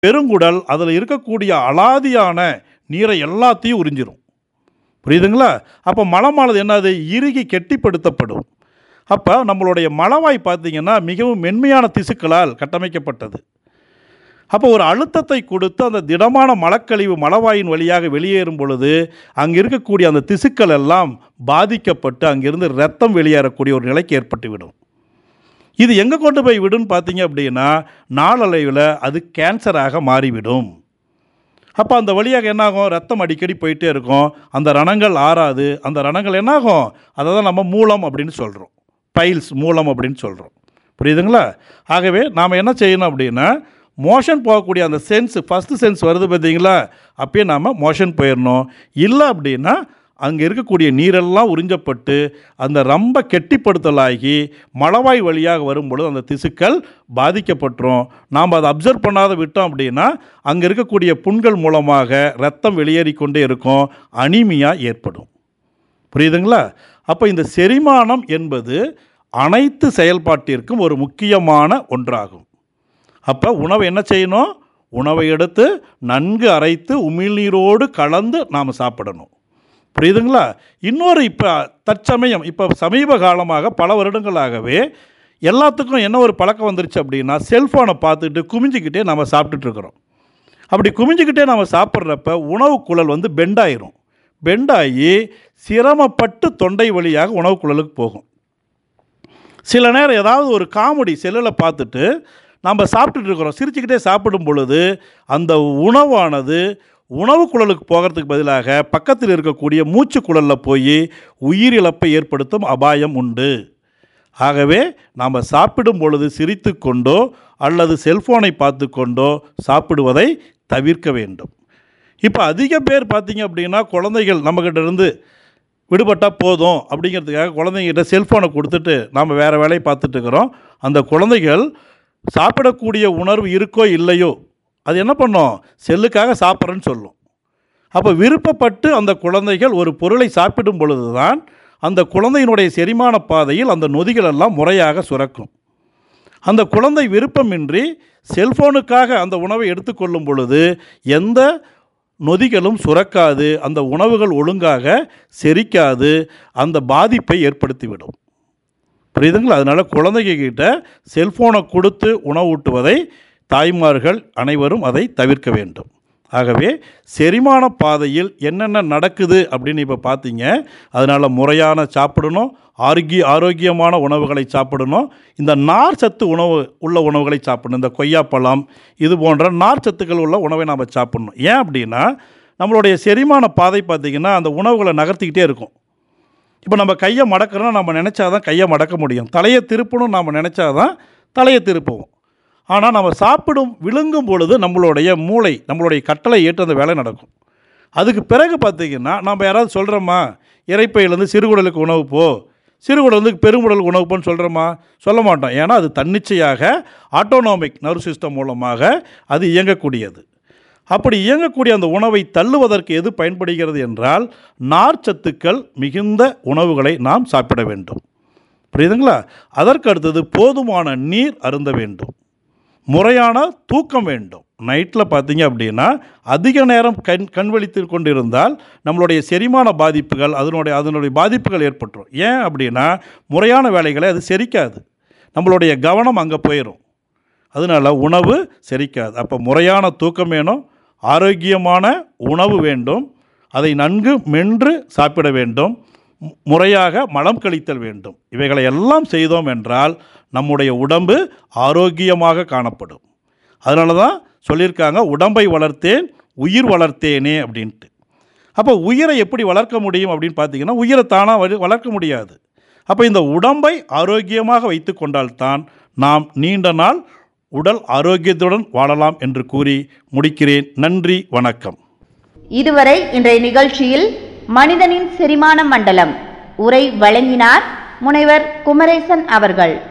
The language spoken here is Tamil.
பெருங்குடல் அதில் இருக்கக்கூடிய அலாதியான நீரை எல்லாத்தையும் உறிஞ்சிரும் புரியுதுங்களா அப்போ மலமானது என்னது இறுகி கெட்டிப்படுத்தப்படும் அப்போ நம்மளுடைய மலவாய் பார்த்தீங்கன்னா மிகவும் மென்மையான திசுக்களால் கட்டமைக்கப்பட்டது அப்போ ஒரு அழுத்தத்தை கொடுத்து அந்த திடமான மலக்கழிவு மலவாயின் வழியாக வெளியேறும் பொழுது அங்கே இருக்கக்கூடிய அந்த திசுக்கள் எல்லாம் பாதிக்கப்பட்டு அங்கிருந்து ரத்தம் வெளியேறக்கூடிய ஒரு நிலைக்கு ஏற்பட்டுவிடும் இது எங்கே கொண்டு போய் விடுன்னு பார்த்தீங்க அப்படின்னா நாளடைவில் அது கேன்சராக மாறிவிடும் அப்போ அந்த வழியாக என்னாகும் ரத்தம் அடிக்கடி போயிட்டே இருக்கும் அந்த ரணங்கள் ஆறாது அந்த ரணங்கள் என்னாகும் அதை தான் நம்ம மூலம் அப்படின்னு சொல்கிறோம் பைல்ஸ் மூலம் அப்படின்னு சொல்கிறோம் புரியுதுங்களா ஆகவே நாம் என்ன செய்யணும் அப்படின்னா மோஷன் போகக்கூடிய அந்த சென்ஸ் ஃபஸ்ட்டு சென்ஸ் வருது பார்த்தீங்களா அப்பயே நாம் மோஷன் போயிடணும் இல்லை அப்படின்னா அங்கே இருக்கக்கூடிய நீரெல்லாம் உறிஞ்சப்பட்டு அந்த ரொம்ப கெட்டிப்படுத்தலாகி மலவாய் வழியாக வரும்பொழுது அந்த திசுக்கள் பாதிக்கப்பட்டுரும் நாம் அதை அப்சர்வ் பண்ணாத விட்டோம் அப்படின்னா அங்கே இருக்கக்கூடிய புண்கள் மூலமாக ரத்தம் வெளியேறிக்கொண்டே இருக்கும் அனீமியா ஏற்படும் புரியுதுங்களா அப்போ இந்த செரிமானம் என்பது அனைத்து செயல்பாட்டிற்கும் ஒரு முக்கியமான ஒன்றாகும் அப்போ உணவை என்ன செய்யணும் உணவை எடுத்து நன்கு அரைத்து உமிழ்நீரோடு கலந்து நாம் சாப்பிடணும் புரியுதுங்களா இன்னொரு இப்போ தற்சமயம் இப்போ சமீப காலமாக பல வருடங்களாகவே எல்லாத்துக்கும் என்ன ஒரு பழக்கம் வந்துருச்சு அப்படின்னா செல்ஃபோனை பார்த்துட்டு குமிஞ்சிக்கிட்டே நம்ம சாப்பிட்டுட்ருக்குறோம் அப்படி குமிஞ்சிக்கிட்டே நம்ம சாப்பிட்றப்ப உணவு குழல் வந்து பெண்டாயிரும் பெண்டாகி சிரமப்பட்டு தொண்டை வழியாக உணவு குழலுக்கு போகும் சில நேரம் ஏதாவது ஒரு காமெடி செல்லில் பார்த்துட்டு நம்ம சாப்பிட்டுட்டு இருக்கிறோம் சிரிச்சுக்கிட்டே சாப்பிடும் பொழுது அந்த உணவானது உணவு குழலுக்கு போகிறதுக்கு பதிலாக பக்கத்தில் இருக்கக்கூடிய மூச்சு குழலில் போய் உயிரிழப்பை ஏற்படுத்தும் அபாயம் உண்டு ஆகவே நாம் சாப்பிடும் பொழுது சிரித்து கொண்டோ அல்லது செல்ஃபோனை பார்த்து கொண்டோ சாப்பிடுவதை தவிர்க்க வேண்டும் இப்போ அதிக பேர் பார்த்தீங்க அப்படின்னா குழந்தைகள் நம்மக்கிட்ட இருந்து விடுபட்டால் போதும் அப்படிங்கிறதுக்காக குழந்தைங்கிட்ட செல்ஃபோனை கொடுத்துட்டு நாம் வேறு வேலையை பார்த்துட்டு இருக்கிறோம் அந்த குழந்தைகள் சாப்பிடக்கூடிய உணர்வு இருக்கோ இல்லையோ அது என்ன பண்ணும் செல்லுக்காக சாப்பிட்றேன்னு சொல்லும் அப்போ விருப்பப்பட்டு அந்த குழந்தைகள் ஒரு பொருளை சாப்பிடும் பொழுது தான் அந்த குழந்தையினுடைய செரிமான பாதையில் அந்த நொதிகள் எல்லாம் முறையாக சுரக்கும் அந்த குழந்தை விருப்பமின்றி செல்போனுக்காக அந்த உணவை எடுத்துக்கொள்ளும் பொழுது எந்த நொதிகளும் சுரக்காது அந்த உணவுகள் ஒழுங்காக செரிக்காது அந்த பாதிப்பை ஏற்படுத்திவிடும் புரியுதுங்களா அதனால் குழந்தைங்க கிட்ட செல்ஃபோனை கொடுத்து உணவூட்டுவதை தாய்மார்கள் அனைவரும் அதை தவிர்க்க வேண்டும் ஆகவே செரிமான பாதையில் என்னென்ன நடக்குது அப்படின்னு இப்போ பார்த்தீங்க அதனால் முறையான சாப்பிடணும் ஆரோக்கிய ஆரோக்கியமான உணவுகளை சாப்பிடணும் இந்த நார் சத்து உணவு உள்ள உணவுகளை சாப்பிடணும் இந்த கொய்யாப்பழம் இது போன்ற நார் சத்துக்கள் உள்ள உணவை நாம் சாப்பிடணும் ஏன் அப்படின்னா நம்மளுடைய செரிமான பாதை பார்த்திங்கன்னா அந்த உணவுகளை நகர்த்திக்கிட்டே இருக்கும் இப்போ நம்ம கையை மடக்கிறோன்னா நம்ம நினச்சாதான் கையை மடக்க முடியும் தலையை திருப்பணும் நாம் நினச்சாதான் தலையை திருப்புவோம் ஆனால் நம்ம சாப்பிடும் விழுங்கும் பொழுது நம்மளுடைய மூளை நம்மளுடைய கட்டளை ஏற்று அந்த வேலை நடக்கும் அதுக்கு பிறகு பார்த்திங்கன்னா நம்ம யாராவது சொல்கிறோமா இறைப்பையிலேருந்து சிறுகுடலுக்கு உணவு போ சிறுகுடலுக்கு பெருங்குடலுக்கு உணவு போன்னு சொல்கிறோமா சொல்ல மாட்டோம் ஏன்னா அது தன்னிச்சையாக ஆட்டோனாமிக் நர்வ் சிஸ்டம் மூலமாக அது இயங்கக்கூடியது அப்படி இயங்கக்கூடிய அந்த உணவை தள்ளுவதற்கு எது பயன்படுகிறது என்றால் நார்ச்சத்துக்கள் மிகுந்த உணவுகளை நாம் சாப்பிட வேண்டும் புரியுதுங்களா அதற்கு அடுத்தது போதுமான நீர் அருந்த வேண்டும் முறையான தூக்கம் வேண்டும் நைட்டில் பார்த்தீங்க அப்படின்னா அதிக நேரம் கண் கண் விழித்து கொண்டிருந்தால் நம்மளுடைய செரிமான பாதிப்புகள் அதனுடைய அதனுடைய பாதிப்புகள் ஏற்பட்டுரும் ஏன் அப்படின்னா முறையான வேலைகளை அது செரிக்காது நம்மளுடைய கவனம் அங்கே போயிடும் அதனால் உணவு செரிக்காது அப்போ முறையான தூக்கம் வேணும் ஆரோக்கியமான உணவு வேண்டும் அதை நன்கு மென்று சாப்பிட வேண்டும் மு- முறையாக மலம் கழித்தல் வேண்டும் இவைகளை எல்லாம் செய்தோம் என்றால் நம்முடைய உடம்பு ஆரோக்கியமாக காணப்படும் அதனால தான் சொல்லியிருக்காங்க உடம்பை வளர்த்தேன் உயிர் வளர்த்தேனே அப்படின்ட்டு அப்போ உயிரை எப்படி வளர்க்க முடியும் அப்படின்னு பார்த்தீங்கன்னா உயிரை தானாக வளர்க்க முடியாது அப்போ இந்த உடம்பை ஆரோக்கியமாக வைத்து கொண்டால்தான் நாம் நீண்ட நாள் உடல் ஆரோக்கியத்துடன் வாழலாம் என்று கூறி முடிக்கிறேன் நன்றி வணக்கம் இதுவரை இன்றைய நிகழ்ச்சியில் மனிதனின் செரிமான மண்டலம் உரை வழங்கினார் முனைவர் குமரேசன் அவர்கள்